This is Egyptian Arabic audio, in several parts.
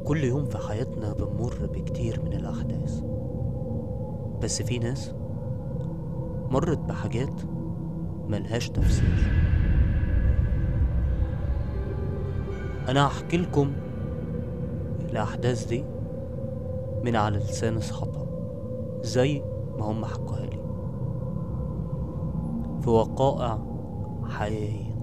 كل يوم في حياتنا بنمر بكتير من الأحداث بس في ناس مرت بحاجات ملهاش تفسير أنا هحكي لكم الأحداث دي من على لسان أصحابها زي ما هم حكوها لي في وقائع حقيقية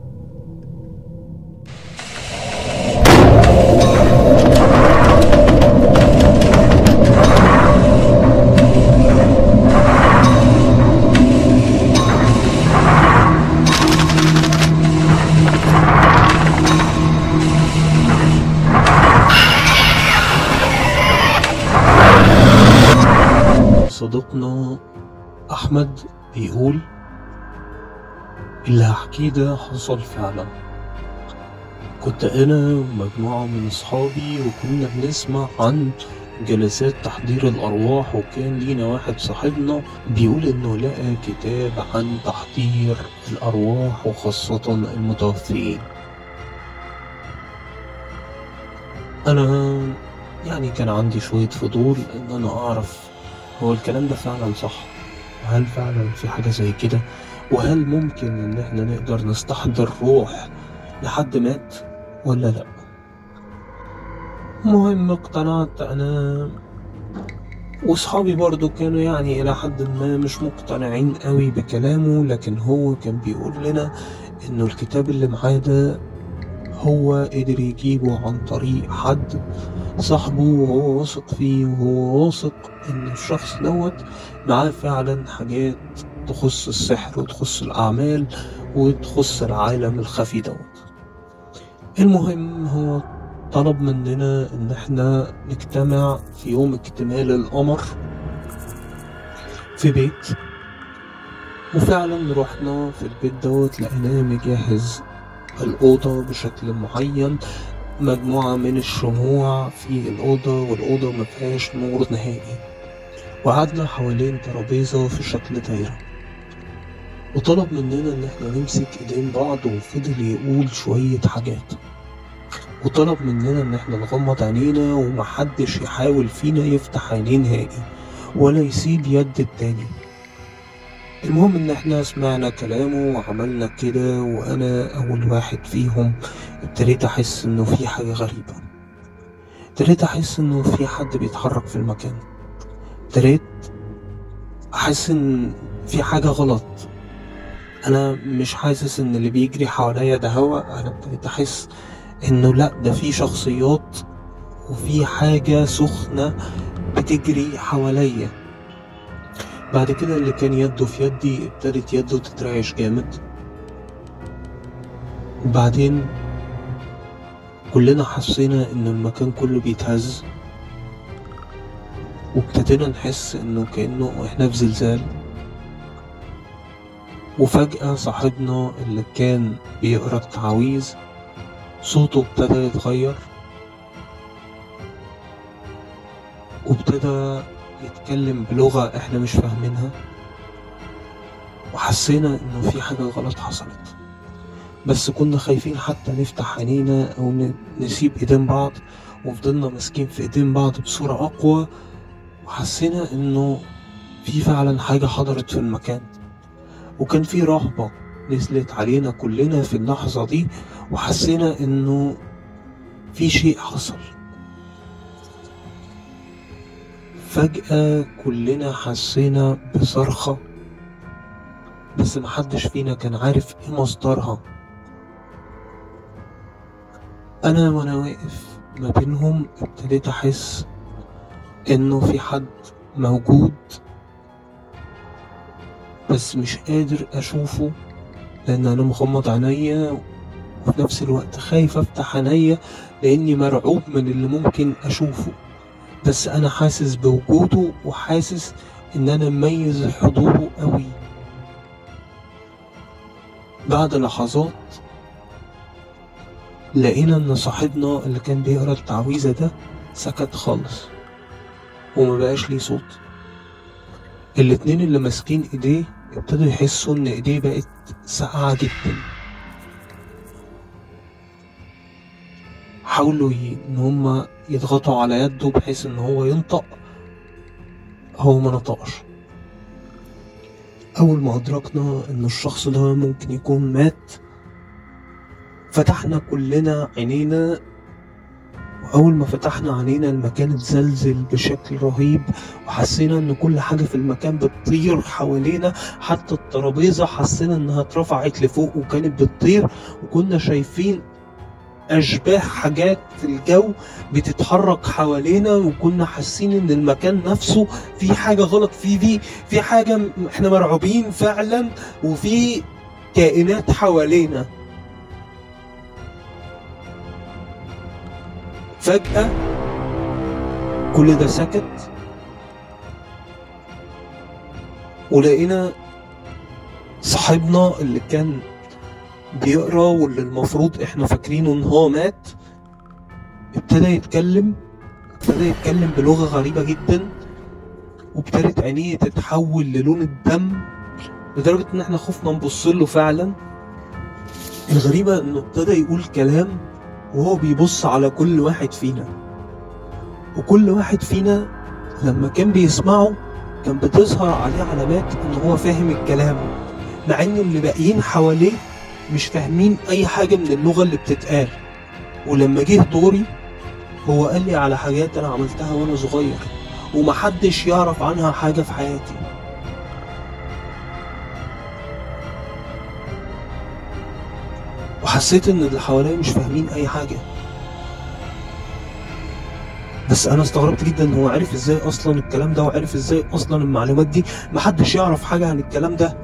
صديقنا أحمد بيقول اللي هحكيه ده حصل فعلا كنت أنا ومجموعة من أصحابي وكنا بنسمع عن جلسات تحضير الأرواح وكان لينا واحد صاحبنا بيقول إنه لقى كتاب عن تحضير الأرواح وخاصة المتوفيين أنا يعني كان عندي شوية فضول إن أنا أعرف هو الكلام ده فعلا صح وهل فعلا في حاجة زي كده وهل ممكن إن إحنا نقدر نستحضر روح لحد مات ولا لأ المهم اقتنعت أنا وصحابي برضو كانوا يعني إلى حد ما مش مقتنعين قوي بكلامه لكن هو كان بيقول لنا إنه الكتاب اللي معاه ده هو قدر يجيبه عن طريق حد صاحبه وهو واثق فيه وهو واثق إن الشخص دوت معاه فعلا حاجات تخص السحر وتخص الأعمال وتخص العالم الخفي دوت المهم هو طلب مننا إن احنا نجتمع في يوم اكتمال القمر في بيت وفعلا رحنا في البيت دوت لقيناه مجهز الأوضة بشكل معين مجموعة من الشموع في الأوضة والأوضة مفيهاش نور نهائي وقعدنا حوالين ترابيزة في شكل دايرة وطلب مننا إن احنا نمسك إيدين بعض وفضل يقول شوية حاجات وطلب مننا إن احنا نغمض عينينا ومحدش يحاول فينا يفتح عينيه نهائي ولا يسيب يد التاني المهم إن احنا سمعنا كلامه وعملنا كده وأنا أول واحد فيهم ابتديت أحس إنه في حاجة غريبة ابتديت أحس إنه في حد بيتحرك في المكان ابتديت أحس إن في حاجة غلط أنا مش حاسس إن اللي بيجري حواليا ده هوا أنا ابتديت أحس إنه لأ ده في شخصيات وفي حاجة سخنة بتجري حواليا بعد كده اللي كان يده في يدي ابتدت يده تترعش جامد وبعدين كلنا حسينا ان المكان كله بيتهز وابتدينا نحس انه كأنه احنا في زلزال وفجأة صاحبنا اللي كان بيقرا التعاويذ صوته ابتدى يتغير وابتدى يتكلم بلغة احنا مش فاهمينها وحسينا انه في حاجة غلط حصلت بس كنا خايفين حتى نفتح عينينا او ن- نسيب ايدين بعض وفضلنا ماسكين في ايدين بعض بصورة اقوى وحسينا انه في فعلا حاجة حضرت في المكان وكان في رهبة نزلت علينا كلنا في اللحظة دي وحسينا انه في شيء حصل فجأة كلنا حسينا بصرخة بس محدش فينا كان عارف ايه مصدرها انا وانا واقف ما بينهم ابتديت احس انه في حد موجود بس مش قادر اشوفه لان انا مغمض عينيا وفي نفس الوقت خايف افتح عينيا لاني مرعوب من اللي ممكن اشوفه بس انا حاسس بوجوده وحاسس ان انا مميز حضوره قوي بعد لحظات لقينا ان صاحبنا اللي كان بيقرا التعويذه ده سكت خالص وما بقاش ليه صوت الاتنين اللي ماسكين ايديه ابتدوا يحسوا ان ايديه بقت ساقعه جدا حاولوا ي... ان هم يضغطوا على يده بحيث ان هو ينطق هو ما نطقش اول ما ادركنا ان الشخص ده ممكن يكون مات فتحنا كلنا عينينا وأول ما فتحنا عينينا المكان اتزلزل بشكل رهيب وحسينا إن كل حاجة في المكان بتطير حوالينا حتى الترابيزة حسينا إنها اترفعت لفوق وكانت بتطير وكنا شايفين أشباه حاجات في الجو بتتحرك حوالينا وكنا حاسين إن المكان نفسه في حاجة غلط فيه في في حاجة م- إحنا مرعوبين فعلا وفي كائنات حوالينا فجأة كل ده سكت ولقينا صاحبنا اللي كان بيقرا واللي المفروض احنا فاكرينه ان هو مات ابتدى يتكلم ابتدى يتكلم بلغة غريبة جدا وابتدت عينيه تتحول للون الدم لدرجة ان احنا خفنا نبص له فعلا الغريبة انه ابتدى يقول كلام وهو بيبص على كل واحد فينا وكل واحد فينا لما كان بيسمعه كان بتظهر عليه علامات ان هو فاهم الكلام مع ان اللي باقيين حواليه مش فاهمين اي حاجة من اللغة اللي بتتقال ولما جه دوري هو قال لي على حاجات انا عملتها وانا صغير ومحدش يعرف عنها حاجة في حياتي وحسيت ان اللي حواليا مش فاهمين اي حاجة بس انا استغربت جدا ان هو عرف ازاي اصلا الكلام ده وعرف ازاي اصلا المعلومات دي محدش يعرف حاجة عن الكلام ده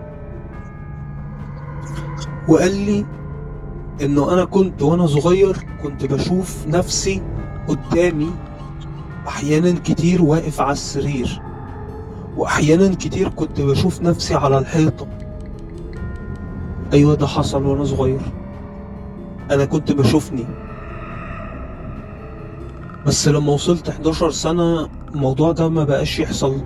وقال لي انه انا كنت وانا صغير كنت بشوف نفسي قدامي احيانا كتير واقف على السرير واحيانا كتير كنت بشوف نفسي على الحيطة ايوه ده حصل وانا صغير انا كنت بشوفني بس لما وصلت 11 سنة الموضوع ده ما بقاش يحصل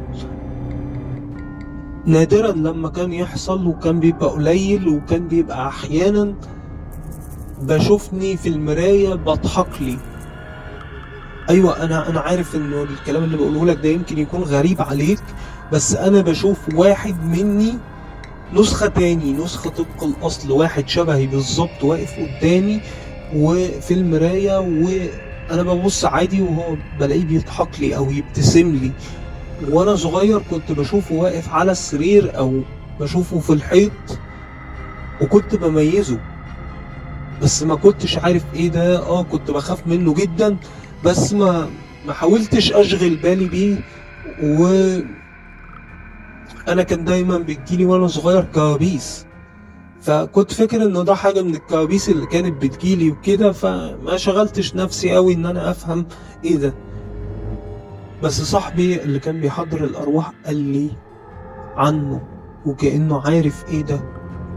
نادرا لما كان يحصل وكان بيبقى قليل وكان بيبقى احيانا بشوفني في المراية بضحك لي ايوه انا انا عارف انه الكلام اللي بقوله لك ده يمكن يكون غريب عليك بس انا بشوف واحد مني نسخة تاني نسخة طبق الأصل واحد شبهي بالظبط واقف قدامي وفي المراية وأنا ببص عادي وهو بلاقيه بيضحك لي أو يبتسم لي وأنا صغير كنت بشوفه واقف على السرير أو بشوفه في الحيط وكنت بميزه بس ما كنتش عارف ايه ده اه كنت بخاف منه جدا بس ما ما حاولتش اشغل بالي بيه و انا كان دايما بتجيلي وانا صغير كوابيس فكنت فاكر انه ده حاجه من الكوابيس اللي كانت بتجيلي وكده فما شغلتش نفسي قوي ان انا افهم ايه ده بس صاحبي اللي كان بيحضر الارواح قال لي عنه وكانه عارف ايه ده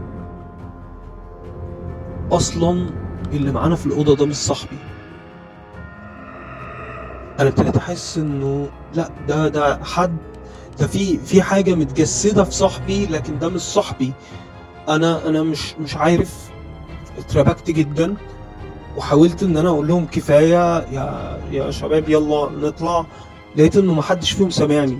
اصلا اللي معانا في الاوضه ده مش صاحبي انا ابتديت احس انه لا ده ده حد ده في في حاجه متجسده في صاحبي لكن ده مش صاحبي انا انا مش مش عارف اتربكت جدا وحاولت ان انا اقول لهم كفايه يا يا شباب يلا نطلع لقيت انه محدش فيهم سامعني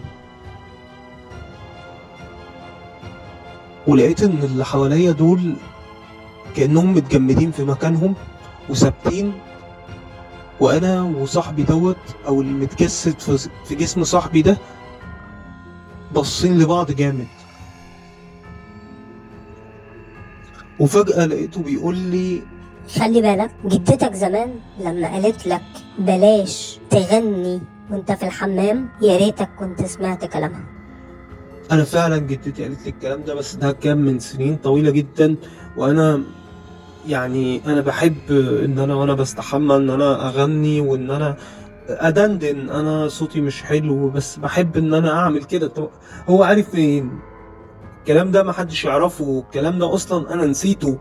ولقيت ان اللي حواليا دول كانهم متجمدين في مكانهم وثابتين وانا وصاحبي دوت او اللي متجسد في- في جسم صاحبي ده باصين لبعض جامد وفجأة لقيته بيقول لي خلي بالك جدتك زمان لما قالت لك بلاش تغني وانت في الحمام يا ريتك كنت سمعت كلامها انا فعلا جدتي قالت لي الكلام ده بس ده كان من سنين طويلة جدا وانا يعني انا بحب ان انا وانا بستحمى ان انا اغني وان انا ادندن انا صوتي مش حلو بس بحب ان انا اعمل كده طب هو عارف فين الكلام ده محدش يعرفه الكلام ده اصلا انا نسيته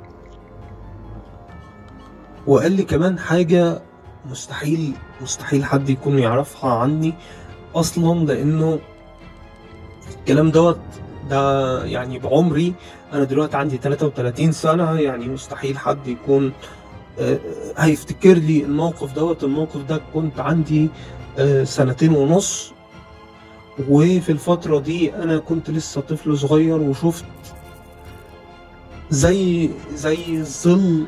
وقال لي كمان حاجة مستحيل مستحيل حد يكون يعرفها عني اصلا لانه الكلام دوت ده يعني بعمري انا دلوقتي عندي 33 سنة يعني مستحيل حد يكون آه، هيفتكر لي الموقف دوت الموقف ده كنت عندي آه، سنتين ونص وفي الفترة دي أنا كنت لسه طفل صغير وشفت زي زي الظل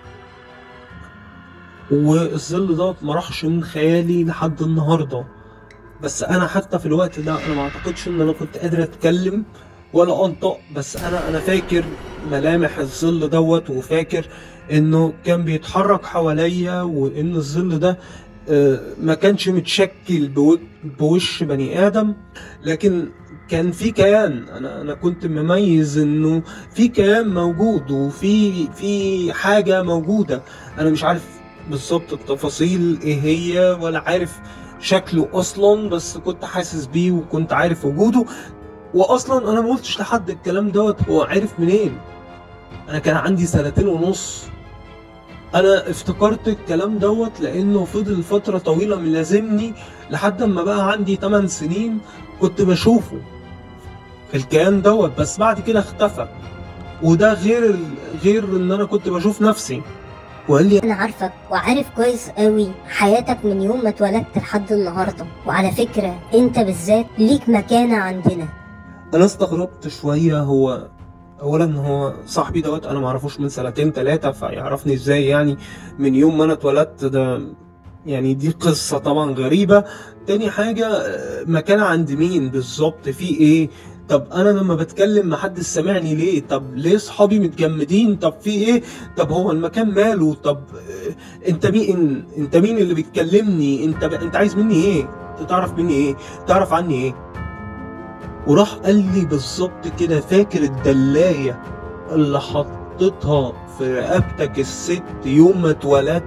والظل دوت ما راحش من خيالي لحد النهارده بس انا حتى في الوقت ده انا ما اعتقدش ان انا كنت قادر اتكلم ولا انطق بس انا انا فاكر ملامح الظل دوت وفاكر انه كان بيتحرك حواليا وان الظل ده آه، ما كانش متشكل بو- بوش بني ادم لكن كان في كيان انا انا كنت مميز انه في كيان موجود وفي في حاجه موجوده انا مش عارف بالظبط التفاصيل ايه هي ولا عارف شكله اصلا بس كنت حاسس بيه وكنت عارف وجوده واصلا انا ما قلتش لحد الكلام دوت هو عارف منين انا كان عندي سنتين ونص انا افتكرت الكلام دوت لانه فضل فتره طويله ملازمني لحد ما بقى عندي 8 سنين كنت بشوفه الكيان دوت بس بعد كده اختفى وده غير ال- غير ان انا كنت بشوف نفسي وقال لي انا عارفك وعارف كويس قوي حياتك من يوم ما اتولدت لحد النهارده وعلى فكره انت بالذات ليك مكانه عندنا انا استغربت شويه هو اولا هو صاحبي دوت انا معرفوش من سنتين ثلاثه فيعرفني ازاي يعني من يوم ما انا اتولدت ده يعني دي قصه طبعا غريبه تاني حاجه آه، مكان عند مين بالظبط في ايه طب انا لما بتكلم محدش سامعني ليه طب ليه صحابي متجمدين طب في ايه طب هو المكان ماله طب آه، انت مين انت مين اللي بتكلمني انت ب... انت عايز مني ايه انت تعرف مني ايه تعرف عني ايه وراح قال لي بالظبط كده فاكر الدلاية اللي حطيتها في رقبتك الست يوم ما اتولدت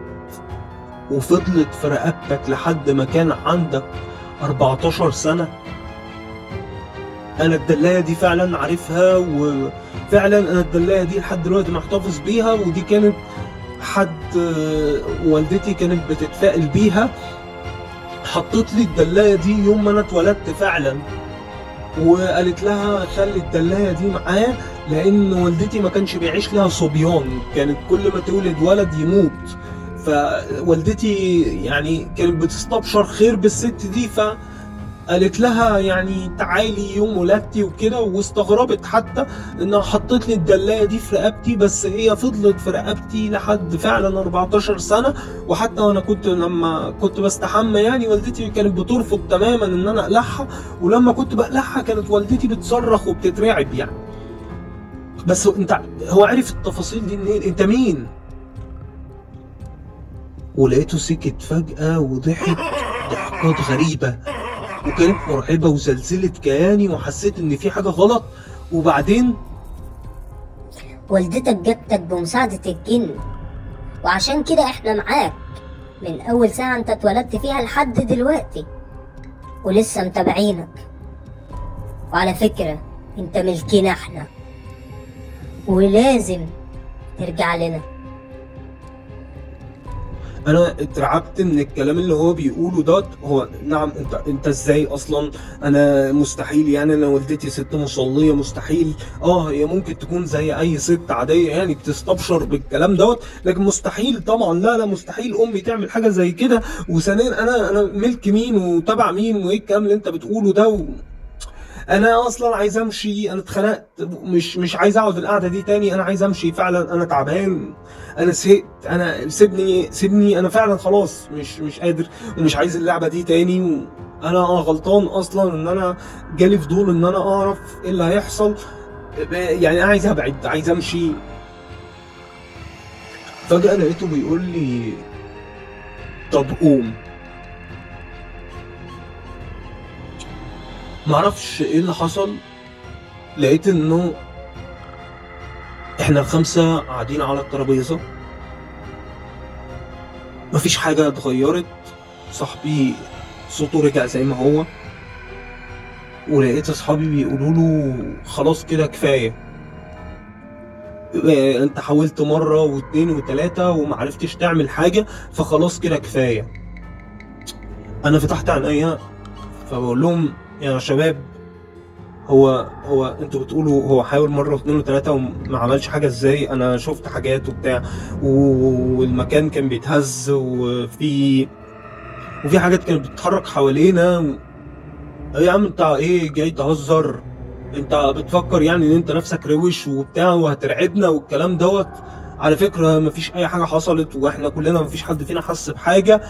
وفضلت في رقبتك لحد ما كان عندك 14 سنة أنا الدلاية دي فعلا عارفها وفعلا أنا الدلاية دي لحد دلوقتي محتفظ بيها ودي كانت حد آه، والدتي كانت بتتفائل بيها حطيت لي الدلاية دي يوم ما أنا اتولدت فعلا وقالت لها خلي الدلايه دي معاه لان والدتي ما كانش بيعيش لها صبيان كانت كل ما تولد ولد يموت فوالدتي يعني كانت بتستبشر خير بالست دي فقالت لها يعني تعالي يوم ولادتي وكده واستغربت حتى انها حطت لي الدلايه دي في رقبتي بس هي فضلت في رقبتي لحد فعلا 14 سنه وحتى وانا كنت لما كنت بستحمى يعني والدتي كانت بترفض تماما ان انا اقلعها ولما كنت بقلعها كانت والدتي بتصرخ وبتترعب يعني بس هو- انت هو عرف التفاصيل دي منين انت مين ولقيته سكت فجأة وضحك ضحكات غريبة وكانت مرعبة وزلزلت كياني وحسيت ان في حاجة غلط وبعدين والدتك جابتك بمساعدة الجن وعشان كده احنا معاك من أول ساعة انت اتولدت فيها لحد دلوقتي ولسه متابعينك وعلى فكرة انت ملكنا احنا ولازم ترجع لنا انا اترعبت من الكلام اللي هو بيقوله دوت هو نعم انت انت ازاي اصلا انا مستحيل يعني انا والدتي ست مصليه مستحيل اه هي ممكن تكون زي اي ست عاديه يعني بتستبشر بالكلام دوت لكن مستحيل طبعا لا لا مستحيل امي تعمل حاجه زي كده وثانيا انا انا ملك مين وتبع مين وايه الكلام اللي انت بتقوله ده و... انا اصلا عايز امشي انا اتخنقت مش مش عايز اقعد القعده دي تاني انا عايز امشي فعلا انا تعبان انا زهقت انا سيبني سيبني انا فعلا خلاص مش مش قادر ومش عايز اللعبه دي تاني وانا اه غلطان اصلا ان انا جالي فضول ان انا اعرف ايه اللي هيحصل يعني انا عايز ابعد عايز امشي فجاه لقيته بيقول لي طب قوم معرفش ايه اللي حصل لقيت انه احنا الخمسة قاعدين على الترابيزة مفيش حاجة اتغيرت صاحبي صوته رجع زي ما هو ولقيت اصحابي بيقولوا له خلاص كده كفاية اه، انت حاولت مرة واتنين وتلاتة ومعرفتش تعمل حاجة فخلاص كده كفاية انا فتحت عينيا فبقول لهم يا شباب هو هو انتوا بتقولوا هو حاول مره واثنين وثلاثه وما عملش حاجه ازاي انا شفت حاجات وبتاع و- والمكان كان بيتهز وفي وفي حاجات كانت بتتحرك حوالينا و... ايه يا عم انت ايه جاي تهزر انت بتفكر يعني ان انت نفسك روش وبتاع وهترعبنا والكلام دوت على فكره مفيش اي حاجه حصلت واحنا كلنا مفيش حد فينا حس بحاجه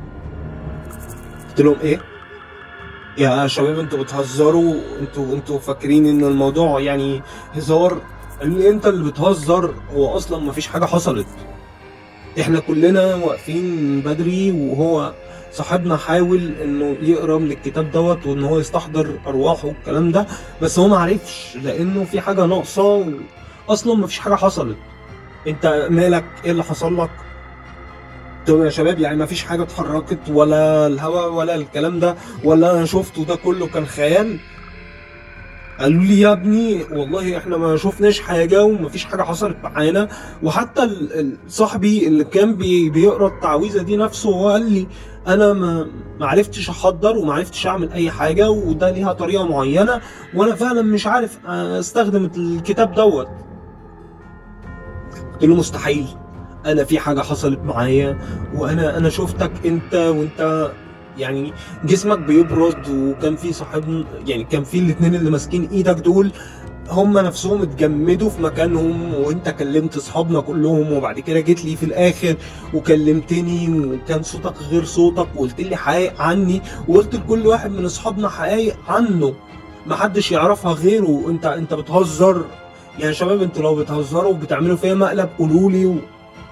قلت لهم ايه يا شباب انتوا بتهزروا انتوا انتوا فاكرين ان الموضوع يعني هزار قالوا لي انت اللي بتهزر هو اصلا مفيش حاجه حصلت احنا كلنا واقفين بدري وهو صاحبنا حاول انه يقرا من الكتاب دوت وان هو يستحضر ارواحه والكلام ده بس هو ما عرفش لانه في حاجه ناقصه اصلا مفيش حاجه حصلت انت مالك ايه اللي حصل لك طب يا شباب يعني مفيش حاجه اتحركت ولا الهواء ولا الكلام ده ولا انا شفته ده كله كان خيال قالوا لي يا ابني والله احنا ما شفناش حاجه ومفيش حاجه حصلت معانا وحتى ال- ال- صاحبي اللي كان بي بيقرا التعويذه دي نفسه هو قال لي انا ما ما عرفتش احضر وما عرفتش اعمل اي حاجه وده ليها طريقه معينه وانا فعلا مش عارف استخدم الكتاب دوت قلت له مستحيل انا في حاجه حصلت معايا وانا انا شفتك انت وانت يعني جسمك بيبرد وكان في صاحب يعني كان في الاثنين اللي ماسكين ايدك دول هم نفسهم اتجمدوا في مكانهم وانت كلمت اصحابنا كلهم وبعد كده جيت لي في الاخر وكلمتني وكان صوتك غير صوتك وقلت لي حقائق عني وقلت لكل واحد من اصحابنا حقائق عنه محدش يعرفها غيره انت انت بتهزر يا شباب انتوا لو بتهزروا وبتعملوا فيا مقلب قولوا لي و...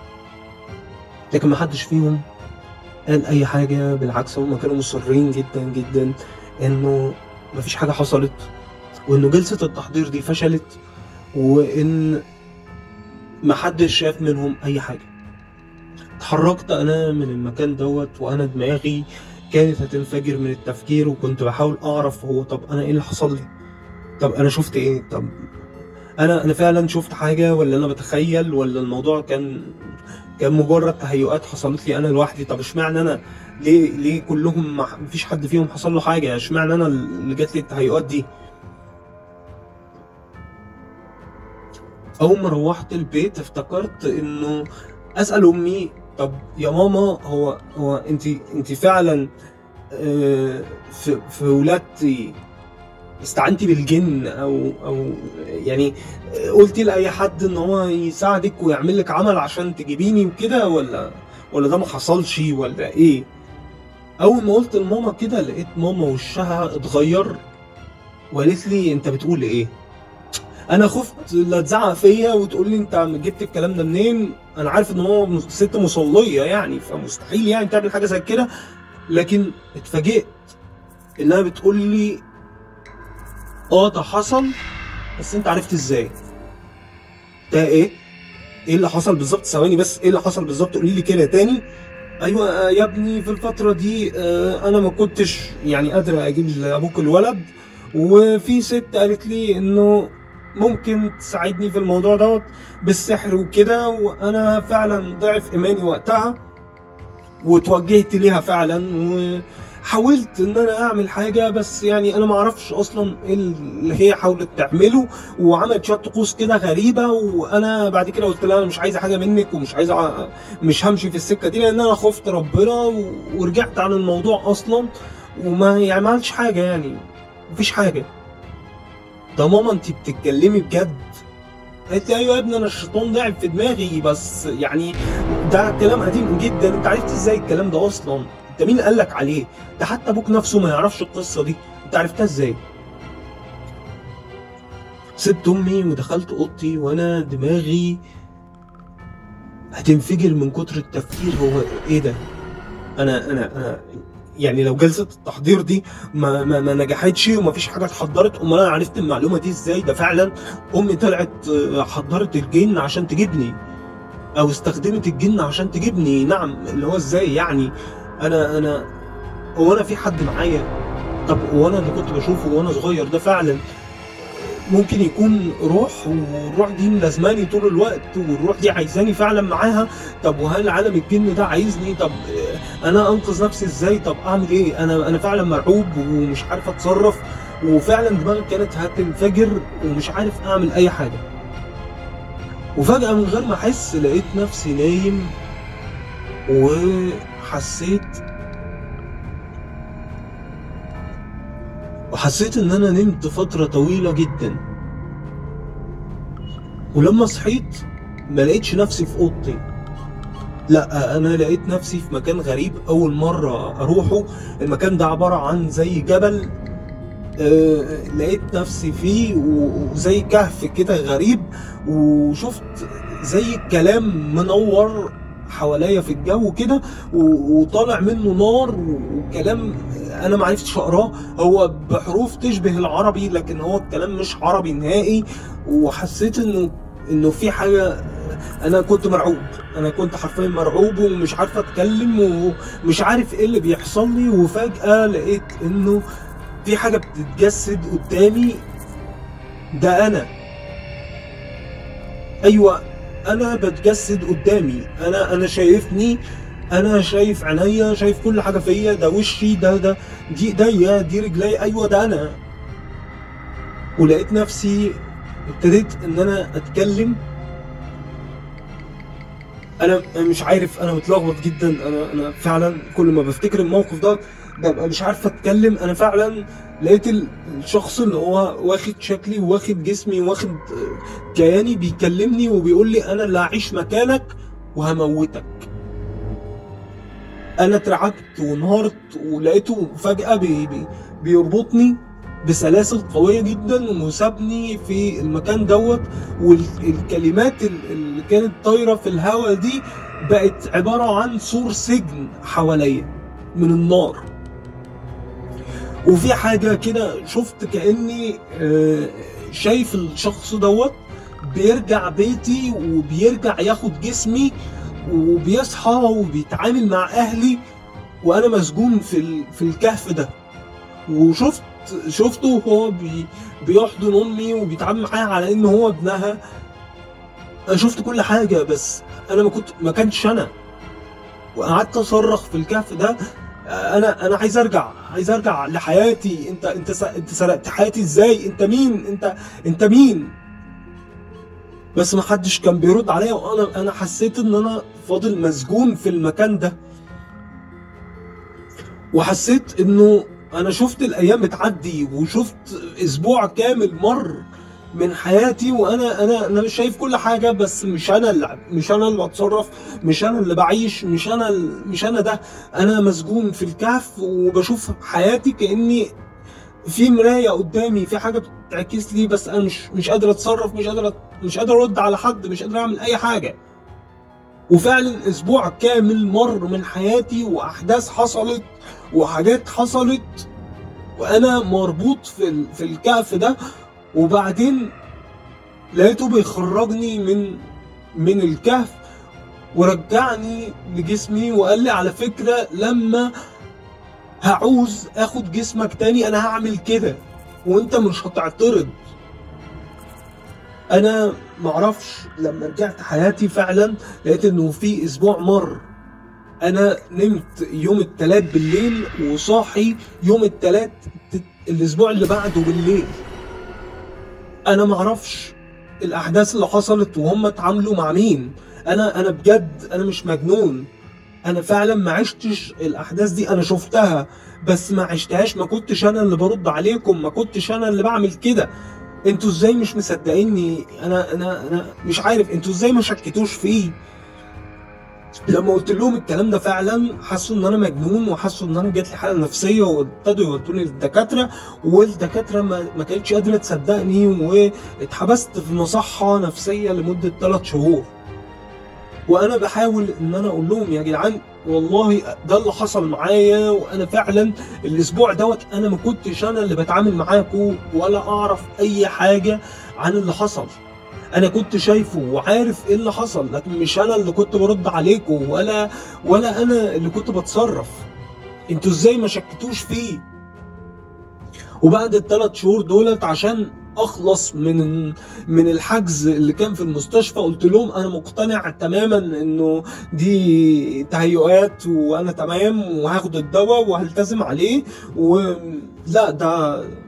لكن محدش فيهم قال اي حاجه بالعكس هم كانوا مصرين جدا جدا انه مفيش حاجه حصلت وانه جلسه التحضير دي فشلت وان محدش شاف منهم اي حاجه اتحركت انا من المكان دوت وانا دماغي كانت هتنفجر من التفكير وكنت بحاول اعرف هو طب انا ايه اللي حصل لي طب انا شفت ايه طب انا انا فعلا شفت حاجه ولا انا بتخيل ولا الموضوع كان كان مجرد تهيؤات حصلت لي انا لوحدي طب اشمعنى انا ليه ليه كلهم ما مفيش حد فيهم حصل له حاجه اشمعنى انا اللي جات لي التهيؤات دي اول ما روحت البيت افتكرت انه اسال امي طب يا ماما هو هو انت انت فعلا آه، في في ولادتي استعنتي بالجن او او يعني قلتي لاي حد ان هو يساعدك ويعمل لك عمل عشان تجيبيني وكده ولا ولا ده ما حصلش ولا ايه اول ما قلت لماما كده لقيت ماما وشها اتغير وقالت لي انت بتقول ايه انا خفت لا تزعق فيا وتقول لي انت جبت الكلام ده منين انا عارف ان ماما ست مصليه يعني فمستحيل يعني تعمل حاجه زي كده لكن اتفاجئت انها بتقول لي اه ده حصل بس انت عرفت ازاي ده ايه ايه اللي حصل بالظبط ثواني بس ايه اللي حصل بالظبط قولي لي كده تاني ايوه آه، يا ابني في الفتره دي آه، انا ما كنتش يعني قادر اجيب لابوك الولد وفي ست قالت لي انه ممكن تساعدني في الموضوع دوت بالسحر وكده وانا فعلا ضعف ايماني وقتها وتوجهت ليها فعلا وحاولت ان انا اعمل حاجه بس يعني انا ما اعرفش اصلا ايه اللي هي حاولت تعمله وعملت شويه طقوس كده غريبه وانا بعد كده قلت لها انا مش عايزه حاجه منك ومش عايزه أ- مش همشي في السكه دي لان انا خفت ربنا و- ورجعت عن الموضوع اصلا وما يعني ما عملتش حاجه يعني مفيش حاجه ده ماما انت بتتكلمي بجد قالت لي ايوه يا ابني انا الشيطان لعب في دماغي بس يعني ده كلام قديم جدا انت عرفت ازاي الكلام ده اصلا انت مين قال لك عليه ده حتى ابوك نفسه ما يعرفش القصه دي انت عرفتها ازاي سبت امي ودخلت اوضتي وانا دماغي هتنفجر من كتر التفكير هو ايه ده انا انا انا يعني لو جلسه التحضير دي ما ما, ما نجحتش وما فيش حاجه اتحضرت امال انا عرفت المعلومه دي ازاي ده فعلا امي طلعت آه، حضرت الجن عشان تجيبني او استخدمت الجن عشان تجيبني نعم اللي هو ازاي يعني انا انا هو انا في حد معايا طب هو انا اللي كنت بشوفه وانا صغير ده فعلا ممكن يكون روح والروح دي ملازماني طول الوقت والروح دي عايزاني فعلا معاها طب وهل عالم الجن ده عايزني طب آه، انا انقذ نفسي ازاي طب اعمل ايه انا انا فعلا مرعوب ومش عارف اتصرف وفعلا دماغي كانت هتنفجر ومش عارف اعمل اي حاجه وفجاه من غير ما احس لقيت نفسي نايم وحسيت وحسيت ان انا نمت فتره طويله جدا ولما صحيت ما لقيتش نفسي في اوضتي لا انا لقيت نفسي في مكان غريب اول مره اروحه المكان ده عباره عن زي جبل آه، لقيت نفسي فيه و- وزي كهف كده غريب وشفت زي كلام منور حواليا في الجو كده و- وطالع منه نار وكلام انا ما عرفتش اقراه هو بحروف تشبه العربي لكن هو الكلام مش عربي نهائي وحسيت انه انه في حاجه انا كنت مرعوب انا كنت حرفيا مرعوب ومش عارف اتكلم ومش عارف ايه اللي بيحصل لي وفجاه لقيت انه في حاجه بتتجسد قدامي ده انا ايوه انا بتجسد قدامي انا انا شايفني انا شايف عينيا شايف كل حاجه فيا ده وشي ده ده دي ايديا دي رجلي ايوه ده انا ولقيت نفسي ابتديت ان انا اتكلم انا مش عارف انا متلخبط جدا انا انا فعلا كل ما بفتكر الموقف ده ببقى مش عارف اتكلم انا فعلا لقيت ال- الشخص اللي هو واخد شكلي واخد جسمي واخد آه، كياني بيكلمني وبيقول لي انا اللي هعيش مكانك وهموتك انا اترعبت وانهارت ولقيته فجأة بي بي بيربطني بسلاسل قوية جدا وسابني في المكان دوت والكلمات ال- اللي كانت طايرة في الهوا دي بقت عبارة عن سور سجن حواليا من النار وفي حاجة كده شفت كأني آه، شايف الشخص دوت بيرجع بيتي وبيرجع ياخد جسمي وبيصحى وبيتعامل مع أهلي وأنا مسجون في ال- في الكهف ده وشفت شفته وهو بي بيحضن امي وبيتعامل معاها على ان هو ابنها انا شفت كل حاجه بس انا ما كنت ما كانش انا وقعدت اصرخ في الكهف ده انا انا عايز ارجع عايز ارجع لحياتي انت انت س- انت سرقت حياتي ازاي انت مين انت انت مين بس ما حدش كان بيرد عليا وانا انا حسيت ان انا فاضل مسجون في المكان ده وحسيت انه انا شفت الايام بتعدي وشفت اسبوع كامل مر من حياتي وانا انا انا مش شايف كل حاجه بس مش انا اللي مش انا اللي بتصرف مش انا اللي بعيش مش انا ال- مش انا ده انا مسجون في الكهف وبشوف حياتي كاني في مرايه قدامي في حاجه بتعكس لي بس انا مش مش قادر اتصرف مش قادر أت- مش قادر ارد على حد مش قادر اعمل اي حاجه وفعلا اسبوع كامل مر من حياتي واحداث حصلت وحاجات حصلت وانا مربوط في ال- في الكهف ده وبعدين لقيته بيخرجني من من الكهف ورجعني لجسمي وقال لي على فكرة لما هعوز اخد جسمك تاني انا هعمل كده وانت مش هتعترض انا معرفش لما رجعت حياتي فعلا لقيت انه في اسبوع مر انا نمت يوم التلات بالليل وصاحي يوم التلات الاسبوع اللي بعده بالليل انا معرفش الاحداث اللي حصلت وهم اتعاملوا مع مين انا انا بجد انا مش مجنون انا فعلا ما عشتش الاحداث دي انا شفتها بس ما عشتهاش ما كنتش انا اللي برد عليكم ما كنتش انا اللي بعمل كده انتوا ازاي مش مصدقيني انا انا انا مش عارف انتوا ازاي ما شكتوش فيه لما قلت لهم الكلام ده فعلا حسوا ان انا مجنون وحسوا ان انا جات لي حاله نفسيه وابتدوا يودوني للدكاتره والدكاتره ما, ما كانتش قادره تصدقني واتحبست في مصحه نفسيه لمده ثلاث شهور وانا بحاول ان انا اقول لهم يا جدعان والله ده اللي حصل معايا وانا فعلا الاسبوع دوت انا ما كنتش انا اللي بتعامل معاكم ولا اعرف اي حاجه عن اللي حصل انا كنت شايفه وعارف ايه اللي حصل لكن مش انا اللي كنت برد عليكم ولا ولا انا اللي كنت بتصرف انتوا ازاي ما شكتوش فيه وبعد الثلاث شهور دولت عشان اخلص من من الحجز اللي كان في المستشفى قلت لهم انا مقتنع تماما انه دي تهيؤات وانا تمام وهاخد الدواء وهلتزم عليه ولا ده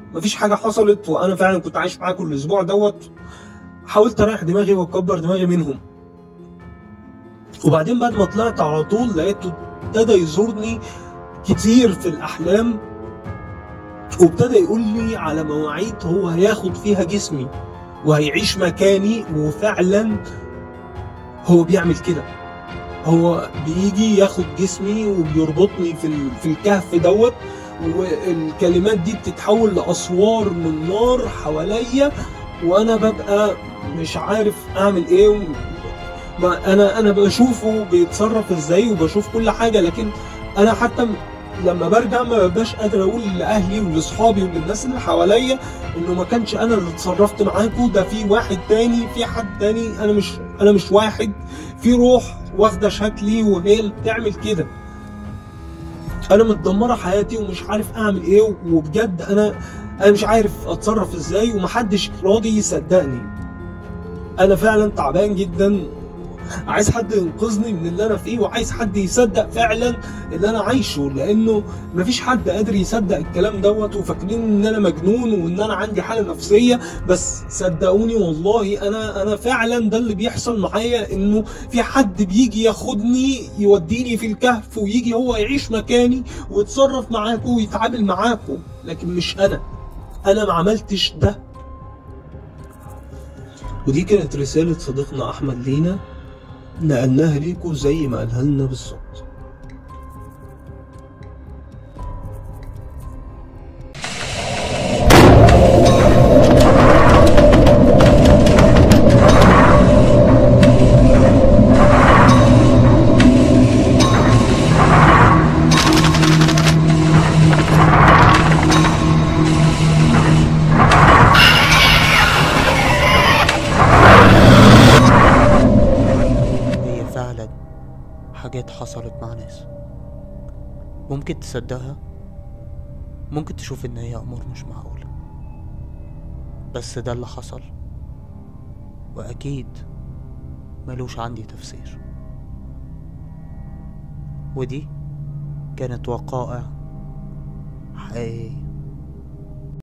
مفيش حاجه حصلت وانا فعلا كنت عايش معاكم الاسبوع دوت حاولت اريح دماغي واكبر دماغي منهم وبعدين بعد ما طلعت على طول لقيته ابتدى يزورني كتير في الاحلام وابتدى يقول لي على مواعيد هو هياخد فيها جسمي وهيعيش مكاني وفعلا هو بيعمل كده هو بيجي ياخد جسمي وبيربطني في ال- في الكهف دوت والكلمات دي بتتحول لاسوار من نار حواليا وانا ببقى مش عارف اعمل ايه و- ما انا انا بشوفه بيتصرف ازاي وبشوف كل حاجه لكن انا حتى م- لما برجع ما ببقاش قادر اقول لاهلي ولاصحابي وللناس اللي حواليا انه ما كانش انا اللي اتصرفت معاكم ده في واحد تاني في حد تاني انا مش انا مش واحد في روح واخده شكلي وهي اللي بتعمل كده انا متدمره حياتي ومش عارف اعمل ايه وبجد انا انا مش عارف اتصرف ازاي ومحدش راضي يصدقني انا فعلا تعبان جدا عايز حد ينقذني من اللي انا فيه وعايز حد يصدق فعلا اللي انا عايشه لانه مفيش حد قادر يصدق الكلام دوت وفاكرين ان انا مجنون وان انا عندي حاله نفسيه بس صدقوني والله انا انا فعلا ده اللي بيحصل معايا انه في حد بيجي ياخدني يوديني في الكهف ويجي هو يعيش مكاني ويتصرف معاكم ويتعامل معاكم لكن مش انا انا ما عملتش ده ودي كانت رسالة صديقنا أحمد لينا نقلناها ليكم زي ما قالها لنا بالظبط هي فعلا حاجات حصلت مع ناس ممكن تصدقها ممكن تشوف ان هي امور مش معقولة بس ده اللي حصل واكيد ملوش عندي تفسير ودي كانت وقائع حقيقية